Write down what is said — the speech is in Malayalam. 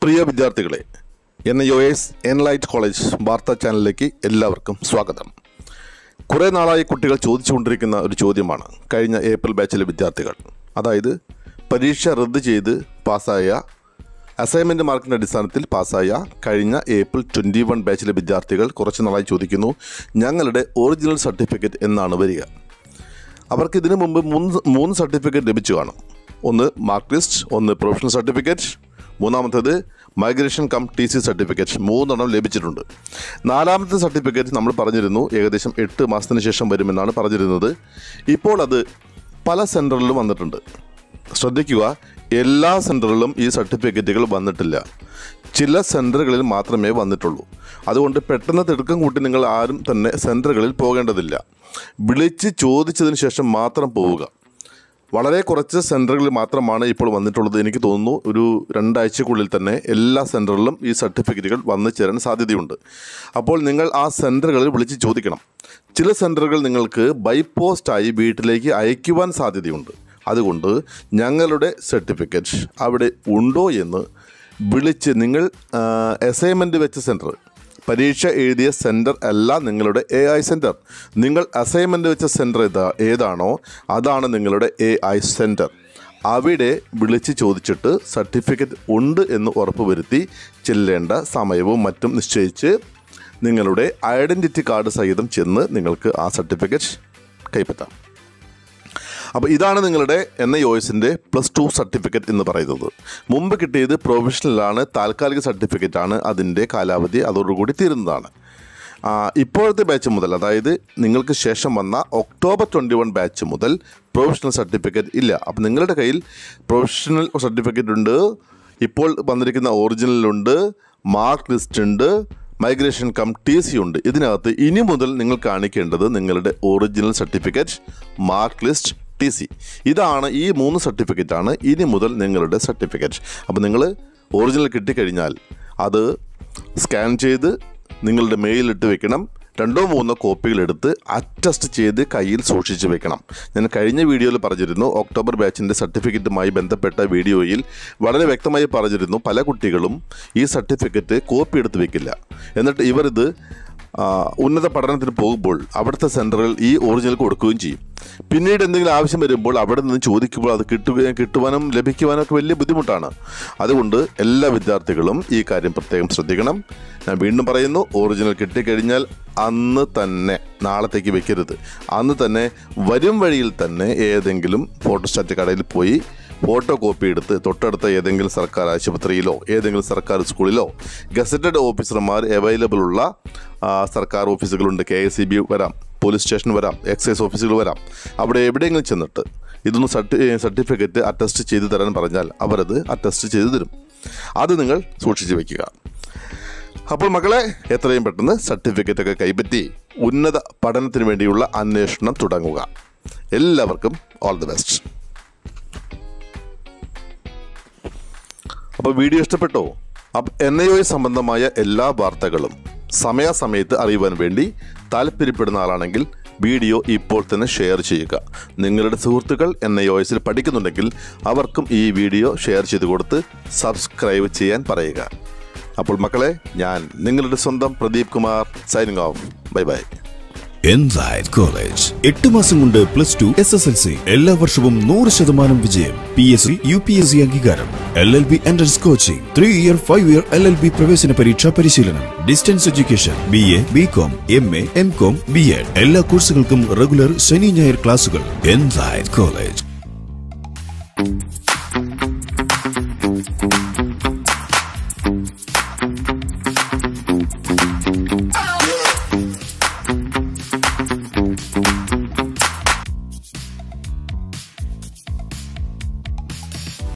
പ്രിയ വിദ്യാർത്ഥികളെ N U S Enlight college വാർത്താ ചാനലിലേക്ക് എല്ലാവർക്കും സ്വാഗതം കുറേ നാളായി കുട്ടികൾ ചോദിച്ചുകൊണ്ടിരിക്കുന്ന ഒരു ചോദ്യമാണ് കഴിഞ്ഞ ഏപ്രിൽ ബാച്ചിലെ വിദ്യാർത്ഥികൾ അതായത് പരീക്ഷ റദ്ദ് ചെയ്ത് പാസ്സായ അസൈൻമെൻറ്റ് മാർക്കിൻ്റെ അടിസ്ഥാനത്തിൽ പാസ്സായ കഴിഞ്ഞ ഏപ്രിൽ ട്വൻറ്റി വൺ ബാച്ചിലെ വിദ്യാർത്ഥികൾ കുറച്ച് നാളായി ചോദിക്കുന്നു ഞങ്ങളുടെ ഒറിജിനൽ സർട്ടിഫിക്കറ്റ് എന്നാണ് വരിക അവർക്ക് ഇതിനു മുമ്പ് മൂന്ന് മൂന്ന് സർട്ടിഫിക്കറ്റ് ലഭിച്ചു കാണും ഒന്ന് മാർക്ക് ലിസ്റ്റ് ഒന്ന് പ്രൊഫഷണൽ സർട്ടിഫിക്കറ്റ് മൂന്നാമത്തേത് migration cum T C certificate മൂന്നെണ്ണം ലഭിച്ചിട്ടുണ്ട് നാലാമത്തെ സർട്ടിഫിക്കറ്റ് നമ്മൾ പറഞ്ഞിരുന്നു ഏകദേശം എട്ട് മാസത്തിന് ശേഷം വരുമെന്നാണ് പറഞ്ഞിരുന്നത് ഇപ്പോൾ അത് പല സെൻറ്ററിലും വന്നിട്ടുണ്ട് ശ്രദ്ധിക്കുക എല്ലാ സെൻറ്ററിലും ഈ സർട്ടിഫിക്കറ്റുകൾ വന്നിട്ടില്ല ചില സെൻറ്ററുകളിൽ മാത്രമേ വന്നിട്ടുള്ളൂ അതുകൊണ്ട് പെട്ടെന്ന് തിടുക്കം കൂട്ടി നിങ്ങൾ ആരും തന്നെ സെൻറ്ററുകളിൽ പോകേണ്ടതില്ല വിളിച്ച് ചോദിച്ചതിന് ശേഷം മാത്രം പോവുക വളരെ കുറച്ച് സെൻറ്ററുകളിൽ മാത്രമാണ് ഇപ്പോൾ വന്നിട്ടുള്ളത് എനിക്ക് തോന്നുന്നു ഒരു രണ്ടാഴ്ചക്കുള്ളിൽ തന്നെ എല്ലാ സെൻറ്ററിലും ഈ സർട്ടിഫിക്കറ്റുകൾ വന്നു ചേരാൻ സാധ്യതയുണ്ട് അപ്പോൾ നിങ്ങൾ ആ സെൻറ്ററുകളിൽ വിളിച്ച് ചോദിക്കണം ചില സെൻറ്ററുകൾ നിങ്ങൾക്ക് ബൈ പോസ്റ്റായി വീട്ടിലേക്ക് അയക്കുവാൻ സാധ്യതയുണ്ട് അതുകൊണ്ട് ഞങ്ങളുടെ സർട്ടിഫിക്കറ്റ് അവിടെ ഉണ്ടോ എന്ന് വിളിച്ച് നിങ്ങൾ അസൈൻമെൻറ്റ് വെച്ച സെൻറ്റർ പരീക്ഷ എഴുതിയ സെൻറ്റർ അല്ല നിങ്ങളുടെ എ ഐ സെൻറ്റർ നിങ്ങൾ അസൈൻമെൻറ്റ് വെച്ച സെൻറ്റർ ഏതാ ഏതാണോ അതാണ് നിങ്ങളുടെ എ ഐ സെൻറ്റർ അവിടെ വിളിച്ച് ചോദിച്ചിട്ട് സർട്ടിഫിക്കറ്റ് ഉണ്ട് എന്ന് ഉറപ്പുവരുത്തി ചെല്ലേണ്ട സമയവും മറ്റും നിശ്ചയിച്ച് നിങ്ങളുടെ ഐഡൻറ്റിറ്റി കാർഡ് സഹിതം ചെന്ന് നിങ്ങൾക്ക് ആ സർട്ടിഫിക്കറ്റ് കൈപ്പറ്റാം അപ്പോൾ ഇതാണ് നിങ്ങളുടെ എൻ ഐ ഒഎസിൻ്റെ പ്ലസ് ടു സർട്ടിഫിക്കറ്റ് എന്ന് പറയുന്നത് മുമ്പ് കിട്ടിയത് പ്രൊഫഷണലാണ് താൽക്കാലിക സർട്ടിഫിക്കറ്റ് ആണ് അതിൻ്റെ കാലാവധി അതോടുകൂടി തീരുന്നതാണ് ആ, ഇപ്പോഴത്തെ ബാച്ച് മുതൽ അതായത് നിങ്ങൾക്ക് ശേഷം വന്ന ഒക്ടോബർ ട്വൻറ്റി വൺ ബാച്ച് മുതൽ പ്രൊഫഷണൽ സർട്ടിഫിക്കറ്റ് ഇല്ല അപ്പം നിങ്ങളുടെ കയ്യിൽ പ്രൊഫഷണൽ സർട്ടിഫിക്കറ്റ് ഉണ്ട് ഇപ്പോൾ വന്നിരിക്കുന്ന ഒറിജിനലുണ്ട് മാർക്ക് ലിസ്റ്റ് ഉണ്ട് മൈഗ്രേഷൻ കം ടി സി ഉണ്ട് ഇതിനകത്ത് ഇനി മുതൽ നിങ്ങൾ കാണിക്കേണ്ടത് നിങ്ങളുടെ original certificate mark list T C ഇതാണ് ഈ മൂന്ന് സർട്ടിഫിക്കറ്റാണ് ഇനി മുതൽ നിങ്ങളുടെ സർട്ടിഫിക്കറ്റ് അപ്പോൾ നിങ്ങൾ ഒറിജിനൽ കിട്ടിക്കഴിഞ്ഞാൽ അത് സ്കാൻ ചെയ്ത് നിങ്ങളുടെ മെയിലിട്ട് വെക്കണം രണ്ടോ മൂന്നോ കോപ്പികൾ എടുത്ത് അറ്റസ്റ്റ് ചെയ്ത് കയ്യിൽ സൂക്ഷിച്ച് വെക്കണം ഞാൻ കഴിഞ്ഞ വീഡിയോയിൽ പറഞ്ഞിരുന്നു ഒക്ടോബർ ബാച്ചിൻ്റെ സർട്ടിഫിക്കറ്റുമായി ബന്ധപ്പെട്ട വീഡിയോയിൽ വളരെ വ്യക്തമായി പറഞ്ഞിരുന്നു പല കുട്ടികളും ഈ സർട്ടിഫിക്കറ്റ് കോപ്പി എടുത്ത് വെക്കില്ല എന്നിട്ട് ഇവർ ഇത് ആ, ഉന്നത പഠനത്തിന് പോകുമ്പോൾ അവിടുത്തെ സെൻറ്ററിൽ ഈ ഒറിജിനൽ കൊടുക്കുകയും ചെയ്യും പിന്നീട് എന്തെങ്കിലും ആവശ്യം വരുമ്പോൾ അവിടെ നിന്ന് ചോദിക്കുമ്പോൾ അത് കിട്ടുകയും കിട്ടുവാനും ലഭിക്കുവാനും ഒക്കെ വലിയ ബുദ്ധിമുട്ടാണ് അതുകൊണ്ട് എല്ലാ വിദ്യാർത്ഥികളും ഈ കാര്യം പ്രത്യേകം ശ്രദ്ധിക്കണം ഞാൻ വീണ്ടും പറയുന്നു ഒറിജിനൽ കിട്ടിക്കഴിഞ്ഞാൽ അന്ന് തന്നെ നാളത്തേക്ക് വെക്കരുത് അന്ന് തന്നെ വരും വഴിയിൽ തന്നെ ഏതെങ്കിലും ഫോട്ടോസ്റ്റാറ്റ് കടയിൽ പോയി ഫോട്ടോ കോപ്പി എടുത്ത് തൊട്ടടുത്ത ഏതെങ്കിലും സർക്കാർ ആശുപത്രിയിലോ ഏതെങ്കിലും സർക്കാർ സ്കൂളിലോ ഗസറ്റഡ് ഓഫീസർമാർ അവൈലബിൾ ഉള്ള ആ, സർക്കാർ ഓഫീസുകളുണ്ട് കെ എസ് സി ബി വരാം പോലീസ് സ്റ്റേഷൻ വരാം എക്സൈസ് ഓഫീസുകൾ വരാം അവിടെ എവിടെയെങ്കിലും ചെന്നിട്ട് ഇതൊന്ന് സർട്ടി സർട്ടിഫിക്കറ്റ് അറ്റസ്റ്റ് ചെയ്ത് തരാൻ പറഞ്ഞാൽ അവരത് അറ്റസ്റ്റ് ചെയ്ത് തരും അത് നിങ്ങൾ സൂക്ഷിച്ച് വയ്ക്കുക അപ്പോൾ മക്കളെ എത്രയും പെട്ടെന്ന് സർട്ടിഫിക്കറ്റ് ഒക്കെ കൈപ്പറ്റി ഉന്നത പഠനത്തിന് വേണ്ടിയുള്ള അന്വേഷണം തുടങ്ങുക എല്ലാവർക്കും ഓൾ ദി ബെസ്റ്റ് അപ്പോൾ വീഡിയോ ഇഷ്ടപ്പെട്ടോ അപ്പം എൻ ഐ ഒ സംബന്ധമായ എല്ലാ വാർത്തകളും സമയാസമയത്ത് അറിയുവാൻ വേണ്ടി താല്പര്യപ്പെടുന്ന ആളാണെങ്കിൽ വീഡിയോ ഇപ്പോൾ തന്നെ ഷെയർ ചെയ്യുക നിങ്ങളുടെ സുഹൃത്തുക്കൾ എൻ ഐ ഒ എസിൽ പഠിക്കുന്നുണ്ടെങ്കിൽ അവർക്കും ഈ വീഡിയോ ഷെയർ ചെയ്ത് കൊടുത്ത് സബ്സ്ക്രൈബ് ചെയ്യാൻ പറയുക അപ്പോൾ മക്കളെ ഞാൻ നിങ്ങളുടെ സ്വന്തം Pradeep Kumar signing off bye bye Enside college എട്ട് മാസം കൊണ്ട് plus two S S L C എല്ലാ വർഷവും നൂറ് ശതമാനം വിജയം P S C U P S C അംഗീകാരം L L B entrance coaching three year five year L L B പ്രവേശന പരീക്ഷാ പരിശീലനം distance education B A B Com M A M Com B Ed എല്ലാ കോഴ്സുകൾക്കും റെഗുലർ ശനി ഞായർ ക്ലാസുകൾ എൻസൈഡ് കോളേജ്